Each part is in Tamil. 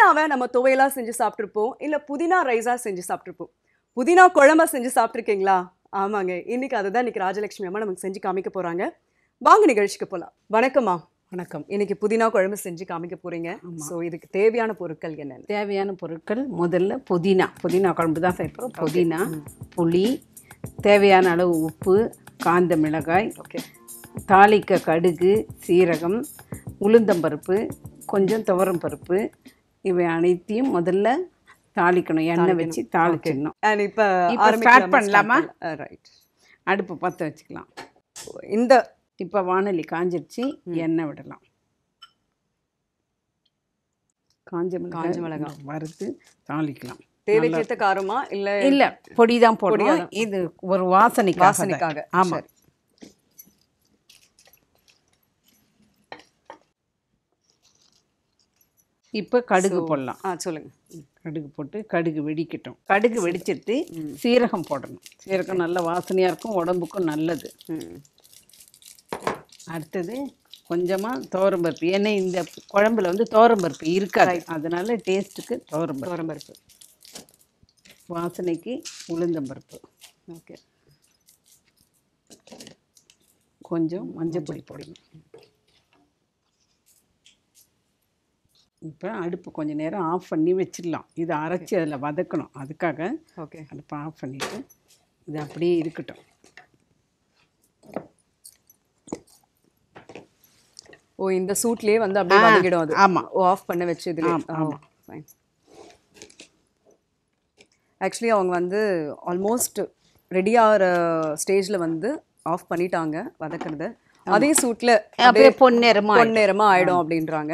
புதினாவை நம்ம துவையலாக செஞ்சு சாப்பிட்ருப்போம் இல்லை புதினா ரைஸாக செஞ்சு சாப்பிட்ருப்போம் புதினா குழம்பா செஞ்சு சாப்பிட்ருக்கீங்களா ஆமாங்க இன்னைக்கு அதுதான் இன்னைக்கு ராஜலட்சுமி அம்மா நமக்கு செஞ்சு காமிக்க போறாங்க வாங்க நிகழ்ச்சிக்கு போகலாம் வணக்கம்மா வணக்கம் இன்னைக்கு புதினா குழம்பு செஞ்சு காமிக்க போறீங்க ஸோ இதுக்கு தேவையான பொருட்கள் என்னென்ன தேவையான பொருட்கள் முதல்ல புதினா புதினா குழம்பு தான் செய்யப்போம் புதினா புளி தேவையான அளவு உப்பு காந்த மிளகாய் ஓகே தாளிக்க கடுகு சீரகம் உளுந்தம்பருப்பு கொஞ்சம் துவரம் பருப்பு இவை அனைத்தையும் முதல்ல தாளிக்கணும் எண்ணெய் வச்சு தாளிச்சிடணும் அண்ட் இப்போ இப்ப start பண்ணலாமா? ரைட் அடுப்பு பற்ற வச்சுக்கலாம் இந்த இப்போ வானொலி காஞ்சிருச்சு எண்ணெய் விடலாம் காஞ்ச மிளகாய் காஞ்ச மிளகாய். வறுத்து தாளிக்கலாம் தேவைக்கேற்ற காரமா இல்ல இல்ல பொடி தான் போடுவோம் இது ஒரு வாசனைக்காக தான். வாசனைக்காக ஆமா சரி. இப்போ கடுகு போடலாம் ஆ சொல்லுங்க கடுகு போட்டு கடுகு வெடிக்கட்டும் கடுகு வெடிச்சிட்டு சீரகம் போடணும் சீரகம் நல்ல வாசனையாக இருக்கும் உடம்புக்கும் நல்லது ம் அடுத்தது கொஞ்சமாக துவரம்பருப்பு ஏன்னா இந்த குழம்புல வந்து துவரம்பருப்பு இருக்காது அதனால டேஸ்ட்டுக்கு துவரம்பருப்பு துவரம்பருப்பு வாசனைக்கு உளுந்தம்பருப்பு ஓகே கொஞ்சம் மஞ்சள் பொடி போடணும் இப்போ அடுப்பு கொஞ்ச நேரம் ஆஃப் பண்ணி வச்சிடலாம் இதை அரைச்சி அதில் வதக்கணும் அதுக்காக ஓகே அடுப்பை ஆஃப் பண்ணிவிட்டு இது அப்படியே இருக்கட்டும் ஓ இந்த சூட்லயே வந்து அப்படியே வதங்கிடும் அது ஆமா. ஓ ஆஃப் பண்ண வச்சு இதுல ஆமா, ஃபைன் ஆக்சுவலி அவங்க வந்து ஆல்மோஸ்ட் ரெடி ஆகிற ஸ்டேஜ்ல வந்து ஆஃப் பண்ணிட்டாங்க வதக்குறத அதே சூட்ல அப்படியே பொன்னிறமா பொன்னேரமா ஆயிடும் அப்படின்றாங்க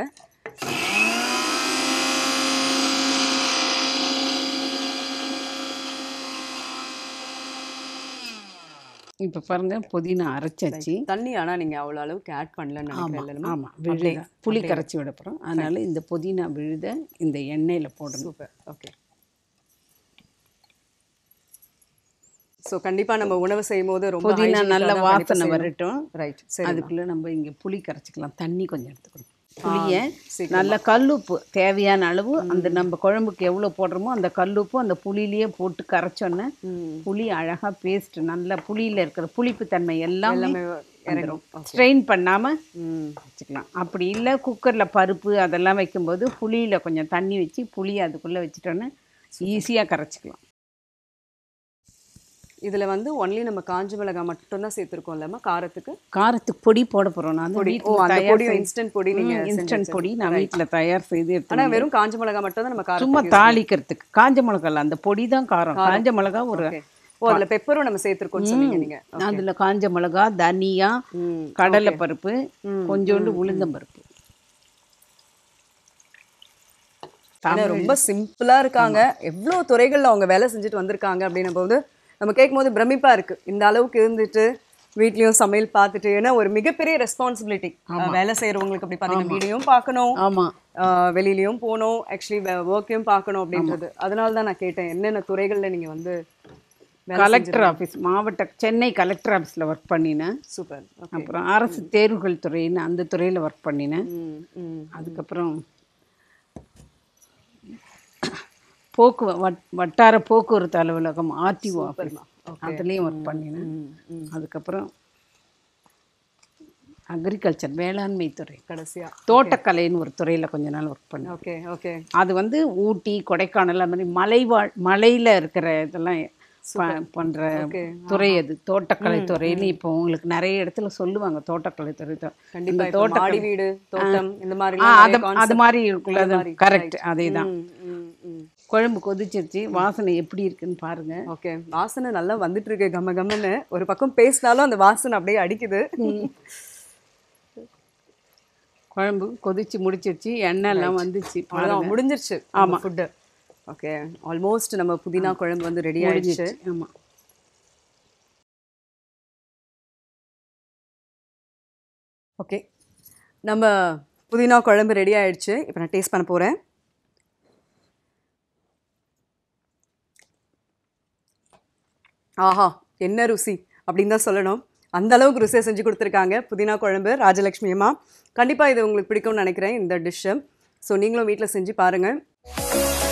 இப்போ பாருங்க புதினா அரைச்சாச்சு தண்ணி ஆனா நீங்க அவ்வளவு அளவுக்கு ஆட் பண்ணலன்னு நினைக்கிறேன் இல்லைம்மா? ஆமாம் விழுத புளி கரைச்சி விட போகிறோம் அதனால இந்த புதினா விழுத இந்த எண்ணெயில் போடணும் சூப்பர் ஓகே ஸோ கண்டிப்பா நம்ம உணவு செய்யும் போது ரொம்ப புதினா நல்ல வாசனை வரட்டும் ரைட் சரி அதுக்குள்ளே நம்ம இங்கே புளி கரைச்சிக்கலாம் தண்ணி கொஞ்சம் எடுத்துக்கணும் புளியை நல்ல கல்லுப்பு தேவையான அளவு அந்த நம்ம குழம்புக்கு எவ்வளோ போடுறோமோ அந்த கல்லுப்பு அந்த புளியிலேயே போட்டு கரைச்சோன்னே ம். புளி அழகாக பேஸ்ட் நல்ல புளியில் இருக்கிற புளிப்பு தன்மை எல்லாமே எல்லாமே இறங்கும் ஸ்ட்ரெயின் பண்ணாமல் ம் வச்சுக்கலாம் அப்படி இல்லை குக்கரில் பருப்பு அதெல்லாம் வைக்கும்போது புளியில் கொஞ்சம் தண்ணி வச்சு புளியை அதுக்குள்ளே வச்சுட்டோன்னே ஈஸியாக கரைச்சிக்கலாம் இதுல வந்து ஒன்லி நம்ம காஞ்ச மிளகாய் மட்டும் தான் சேர்த்துருக்கோம் இல்லம்மா காரத்துக்கு காரத்துக்கு பொடி போட போகிறோம் நான் பொடி ஓ அந்த பொடி இன்ஸ்டன்ட் பொடி நீங்க இன்ஸ்டன்ட் பொடி நான் வீட்டில் தயார் செய்து எடுத்து ஆனா வெறும் காஞ்ச மிளகாய் மட்டும் தான் நம்ம காரம் சும்மா தாளிக்கிறதுக்கு காஞ்ச மிளகாய் அந்த பொடி தான் காரம் காஞ்ச மிளகா ஒரு Okay. ஓ அதுல பெப்பரும் நம்ம சேர்த்துருக்கோம்னு சொன்னீங்க நீங்க அதில் காஞ்ச மிளகா தனியா ம் கடலை பருப்பு கொஞ்சோண்டு உளுந்தம்பருப்பு ஏன்னா ரொம்ப சிம்பிளா இருக்காங்க எவ்வளவு துறைகள்ல அவங்க வேலை செஞ்சுட்டு வந்திருக்காங்க அப்படின்னும் போது நம்ம கேட்கும்போது பிரமிப்பா இருக்கு இந்த அளவுக்கு இருந்துட்டு வீட்லயும் சமையல் பார்த்துட்டு ஏன்னா ஒரு மிகப்பெரிய ரெஸ்பான்சிபிலிட்டி வேலை செய்யறவங்களுக்கு அப்படி பாத்தீங்கன்னா வீடியோவும் பார்க்கணும் ஆமாம் ஆஹ் வெளியிலயும் போகணும் ஆக்சுவலி ஒர்க்கையும் பார்க்கணும் அப்படின்றது அதனால தான் நான் கேட்டேன் என்னென்ன துறைகள்ல நீங்க வந்து கலெக்டர் ஆஃபீஸ் மாவட்ட சென்னை கலெக்டர் ஆஃபீஸில் ஒர்க் பண்ணினேன் சூப்பர் அப்புறம் அரசு தேர்வுகள் துறைன்னு அந்த துறையில் ஒர்க் பண்ணினேன் ம் ம் அதுக்கப்புறம் போக்கு வட் வட்டார போக்குவரத்து அலுவலகம் ஆர்டிஓ ஆஃபீஸ் அதுலேயும் ஒர்க் பண்ணினேன் அதுக்கப்புறம் அக்ரிகல்ச்சர் வேளாண்மை துறை கடைசியா தோட்டக்கலைன்னு ஒரு துறையில் கொஞ்ச நாள் ஒர்க் பண்ணேன் ஓகே ஓகே அது வந்து ஊட்டி கொடைக்கானல் அந்த மாதிரி மலைவாழ் மலையில் இருக்கிற இதெல்லாம் ப- பண்ற துறை அது தோட்டக்கலை துறைன்னு இப்போ உங்களுக்கு நிறைய இடத்துல சொல்லுவாங்க தோட்டக்கலை துறை தான். கண்டிப்பா இந்த இப்போ தோட்ட மாடி வீடு தோட்டம் இந்த மாதிரி ஆ, அது அது மாதிரி இருக்குல்ல அது கரெக்ட் அதே தான் ம் ம் குழம்பு கொதிச்சிருச்சு வாசனை எப்படி இருக்குன்னு பாருங்க ஓகே வாசனை நல்லா வந்துட்டு இருக்கு கம்ம கம்மன்னு ஒரு பக்கம் பேசினாலும் அந்த வாசனை அப்படியே அடிக்குது குழம்பு கொதிச்சு முடிச்சிருச்சு எண்ணெய் எல்லாம் வந்துச்சு அவ்வளவுதான் முடிஞ்சிருச்சு ஆமா ஃபுட்டு ஓகே ஆல்மோஸ்ட் நம்ம புதினா குழம்பு வந்து ரெடி ஆயிடுச்சு ஆமா ஓகே நம்ம புதினா குழம்பு ரெடி ஆயிடுச்சு இப்போ நான் டேஸ்ட் பண்ண போறேன் ஆஹா என்ன ருசி அப்படின்னு தான் சொல்லணும் அந்த அளவுக்கு ருசியை செஞ்சு கொடுத்துருக்காங்க புதினா குழம்பு ராஜலக்ஷ்மி அம்மா கண்டிப்பாக இது உங்களுக்கு பிடிக்கும்னு நினைக்கிறேன் இந்த டிஷ்ஷு ஸோ நீங்களும் வீட்டில் செஞ்சு பாருங்கள் Thank